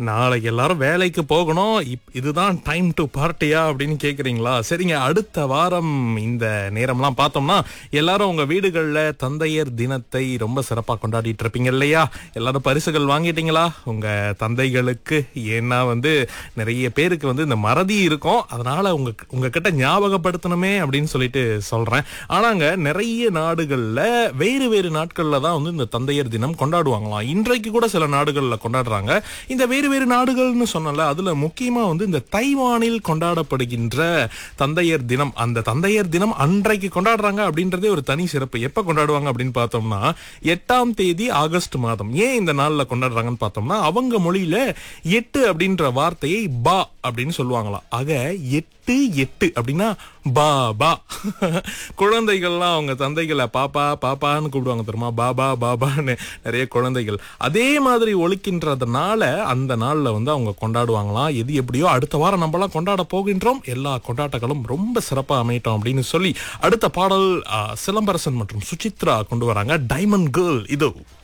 நாளைக்கு எல்லாரும் வேலைக்கு போகணும் இப்- இதுதான் டைம் டு பார்ட்டியா அப்படின்னு கேக்குறீங்களா சரிங்க அடுத்த வாரம் இந்த நேரம்லாம் பார்த்தோம்னா எல்லாரும் உங்க வீடுகள்ல தந்தையர் தினத்தை ரொம்ப சிறப்பா கொண்டாடிட்டு இருப்பீங்க இல்லையா எல்லாரும் பரிசுகள் வாங்கிட்டீங்களா உங்க தந்தைகளுக்கு ஏன்னா வந்து நிறைய பேருக்கு வந்து இந்த மறதி இருக்கும் அதனால உங்க உங்ககிட்ட ஞாபகப்படுத்தணுமே அப்படின்னு சொல்லிட்டு சொல்றேன் ஆனாங்க நிறைய நாடுகள்ல வேறு வேறு நாட்கள்ல தான் வந்து இந்த தந்தையர் தினம் கொண்டாடுவாங்களாம் இன்றைக்கு கூட சில நாடுகள்ல கொண்டாடுறாங்க இந்த வேறு வேறு நாடுகள்னு சொன்னல அதுல முக்கியமா வந்து இந்த தைவானில் கொண்டாடப்படுகின்ற தந்தையர் தினம் அந்த தந்தையர் தினம் அன்றைக்கு கொண்டாடுறாங்க அப்படின்றதே ஒரு தனி சிறப்பு எப்ப கொண்டாடுவாங்க அப்படின்னு பார்த்தோம்னா எட்டாம் தேதி ஆகஸ்ட் மாதம் ஏன் இந்த நாள்ல கொண்டாடுறாங்கன்னு பார்த்தோம்னா அவங்க மொழியில எட்டு அப்படின்ற வார்த்தையை பா அப்படின்னு சொல்லுவாங்களாம் ஆக எட்டு எட்டு அப்படின்னா பா பா குழந்தைகள்லாம் அவங்க தந்தைகளை பாப்பா பாப்பான்னு கூப்பிடுவாங்க தெரியுமா பாபா பாபான்னு நிறைய குழந்தைகள் அதே மாதிரி ஒழிக்கின்றதுனால அந்த நாள்ல வந்து அவங்க கொண்டாடுவாங்களாம் எது எப்படியோ அடுத்த வாரம் நம்மலாம் கொண்டாட போகின்றோம் எல்லா கொண்டாட்டங்களும் ரொம்ப சிறப்பா அமையட்டும் அப்படின்னு சொல்லி அடுத்த பாடல் ஆ, சிலம்பரசன் மற்றும் சுசித்ரா கொண்டு வராங்க டைமண்ட் கேர்ள் இதோ